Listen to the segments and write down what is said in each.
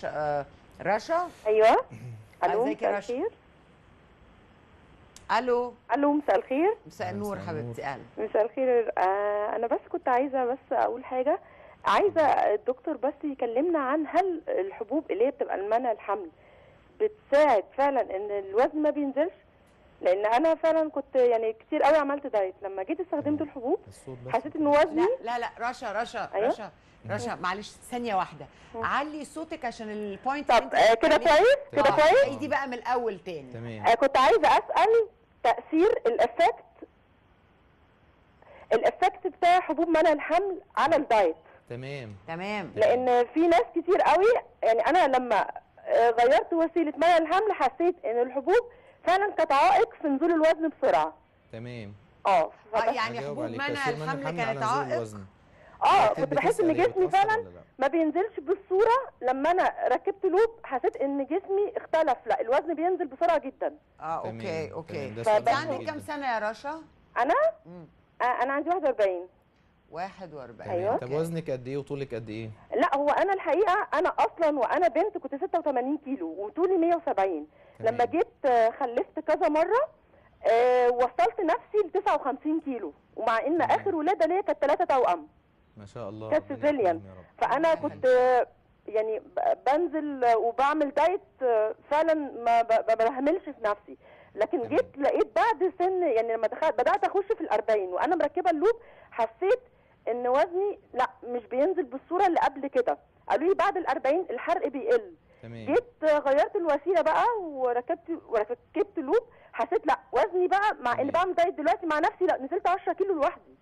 رشا آه، رشا ايوه الو ازيك يا مساء رشا؟ الخير الو الو مساء الخير مساء أهلا، النور مساء حبيبتي اهلا مساء الخير آه انا بس كنت عايزه بس اقول حاجه عايزه الدكتور بس يكلمنا عن هل الحبوب اللي هي بتبقى المنع الحمل بتساعد فعلا ان الوزن ما بينزلش لان انا فعلا كنت يعني كتير قوي عملت دايت لما جيت استخدمت الحبوب الصوت بس حسيت ان وزني لا لا لا رشا رشا أيوة. رشا رشا معلش ثانيه واحده مم. علي صوتك عشان البوينت طب آه كده كويس كده تمام. كويس عيدي بقى من الاول تاني تمام آه كنت عايزه اسال تاثير الافكت الافكت بتاع حبوب منع الحمل على الدايت تمام تمام لان في ناس كتير قوي يعني انا لما آه، غيرت وسيله منع الحمل حسيت ان الحبوب فعلا كانت عائق في نزول الوزن بسرعه اه اه يعني فبح- هجاوب حبوب عليك. منع تأثير الحمل على كانت نزول عائق الوزن. اه أكيد كنت بحس ان بتسأل هي جسمي بتأثر فعلا ولا لا؟ ما بينزلش بالصوره لما انا ركبت لوب حسيت ان جسمي اختلف لا الوزن بينزل بسرعه جدا اه تمام، اوكي اوكي تمام، ده فبقى- سؤال انت مهم عندك جداً. كام سنه يا رشا انا مم. آه انا عندي 41 41 تمام. أيوة. طب وزنك قد ايه وطولك قد ايه؟ لا هو انا الحقيقه انا اصلا وانا بنت كنت 86 كيلو وطولي 170 تمام. لما جيت آه، خلفت كذا مره آه، وصلت نفسي ل 59 كيلو ومع ان تمام. اخر ولاده ليا كانت ثلاثه توأم ما شاء الله كانت ربنا سيزيليان. يحفظهم يا رب. فانا ربنا كنت آه، يعني ب- بنزل آه، وبعمل دايت آه، فعلا ما ب- ما بهملش في نفسي لكن تمام. جيت لقيت بعد سن يعني لما دخلت بدات اخش في الأربعين وانا مركبه اللوب حسيت ان وزني لا مش بينزل بالصوره اللي قبل كده قالوا لي بعد الأربعين الحرق بيقل تمام جيت آه، غيرت الوسيله بقى وركبت وركبت لوب حسيت لا وزني بقى مع ان تمام. بعمل دايت دلوقتي مع نفسي لا نزلت 10 كيلو لوحدي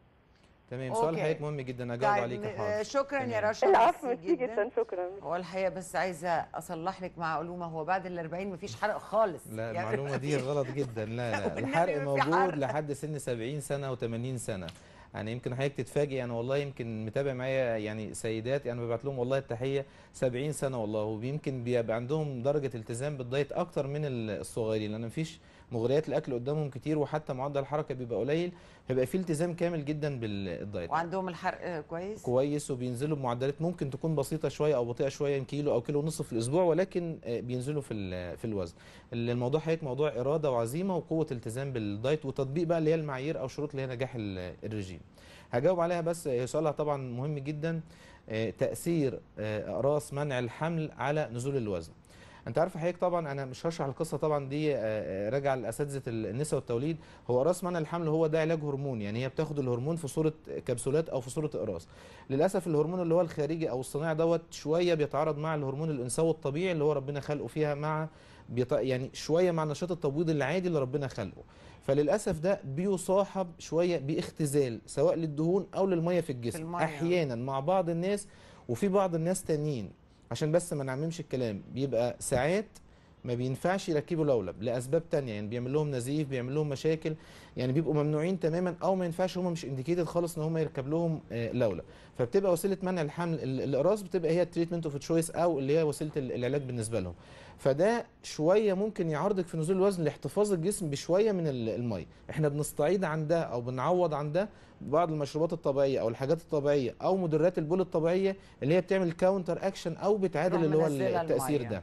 تمام سؤال أوكي. حضرتك مهم جدا هجاوب طيب عليك آه، حاضر شكرا يا تمام. رشا العفو ميرسي ميرسي جدا شكرا هو الحقيقه بس عايزه اصلح لك معلومه هو بعد ال 40 مفيش حرق خالص لا يعني- المعلومه دي غلط جدا لا لا والنبي الحرق ما في موجود حرق. لحد سن 70 سنه و80 سنه يعني يمكن حضرتك تتفاجئ انا والله يمكن متابع معايا يعني سيدات يعني ببعت لهم والله التحيه 70 سنه والله ويمكن بيبقى عندهم درجه التزام بالدايت اكتر من الصغيرين لان مفيش مغريات الاكل قدامهم كتير وحتى معدل الحركه بيبقى قليل هيبقى فيه التزام كامل جدا بالدايت وعندهم الحرق آه، كويس كويس وبينزلوا بمعدلات ممكن تكون بسيطه شويه او بطيئه شويه كيلو او كيلو ونص في الاسبوع ولكن آه، بينزلوا في ال- في الوزن ال- الموضوع حضرتك موضوع اراده وعزيمه وقوه التزام بالدايت وتطبيق بقى اللي هي المعايير او شروط اللي هي نجاح ال- الرجيم هجاوب عليها بس هي سؤالها طبعا مهم جدا آه، تاثير آه، اقراص منع الحمل على نزول الوزن انت عارف حضرتك طبعا انا مش هشرح القصه طبعا دي آه، آه، راجعه لاساتذه النساء والتوليد هو اقراص منع الحمل هو ده علاج هرموني يعني هي بتاخد الهرمون في صوره كبسولات او في صوره اقراص للاسف الهرمون اللي هو الخارجي او الصناعي دوت شويه بيتعارض مع الهرمون الانثوي الطبيعي اللي هو ربنا خلقه فيها مع بيط... يعني شويه مع نشاط التبويض العادي اللي ربنا خلقه فللاسف ده بيصاحب شويه باختزال سواء للدهون او للميه في الجسم المية. احيانا مع بعض الناس وفي بعض الناس تانيين عشان بس ما نعممش الكلام بيبقى ساعات ما بينفعش يركبوا لولب لاسباب تانية يعني بيعمل لهم نزيف بيعمل لهم مشاكل يعني بيبقوا ممنوعين تماما او ما ينفعش هم مش انديكيتد خالص ان هم يركب لهم آه، لولب فبتبقى وسيله منع الحمل ال- الاقراص بتبقى هي التريتمنت اوف تشويس او اللي هي وسيله ال- العلاج بالنسبه لهم فده شويه ممكن يعرضك في نزول الوزن لاحتفاظ الجسم بشويه من ال- الميه احنا بنستعيد عن ده او بنعوض عن ده بعض المشروبات الطبيعيه او الحاجات الطبيعيه او مدرات البول الطبيعيه اللي هي بتعمل كاونتر اكشن او بتعادل تروح اللي هو منزلة التاثير المية. ده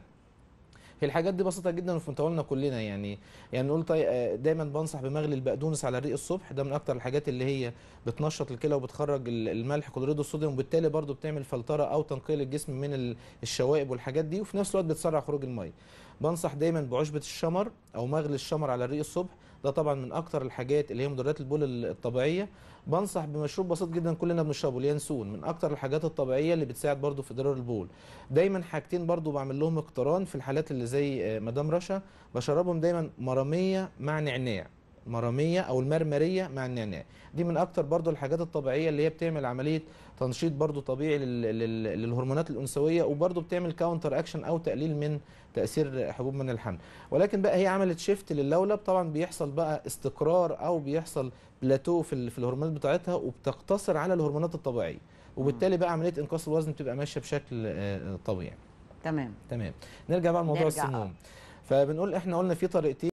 هي الحاجات دي بسيطه جدا وفي متناولنا كلنا يعني يعني نقول طيب آه، دايما بنصح بمغلي البقدونس على الريق الصبح ده من اكتر الحاجات اللي هي بتنشط الكلى وبتخرج ال- الملح كلوريد الصوديوم وبالتالي برضو بتعمل فلتره او تنقيه للجسم من ال- الشوائب والحاجات دي وفي نفس الوقت بتسرع خروج الميه بنصح دايما بعشبه الشمر او مغلي الشمر على الريق الصبح ده طبعا من اكتر الحاجات اللي هي مدرات البول ال- الطبيعيه بنصح بمشروب بسيط جدا كلنا بنشربه اليانسون من اكتر الحاجات الطبيعيه اللي بتساعد برضو في ادرار البول دايما حاجتين برضو بعمل لهم اقتران في الحالات اللي زي آه، مدام رشا بشربهم دايما مراميه مع نعناع مراميه او المرمريه مع النعناع دي من اكتر برضو الحاجات الطبيعيه اللي هي بتعمل عمليه تنشيط برضو طبيعي لل- لل- للهرمونات الانثويه وبرضو بتعمل كاونتر اكشن او تقليل من تاثير حبوب من الحمل ولكن بقى هي عملت شيفت للولب طبعا بيحصل بقى استقرار او بيحصل بلاتو في ال- في الهرمونات بتاعتها وبتقتصر على الهرمونات الطبيعيه وبالتالي بقى عمليه انقاص الوزن بتبقى ماشيه بشكل آه، طبيعي تمام تموام نرجع بقى لموضوع نرجع. السموم فبنقول احنا قلنا في طريقتين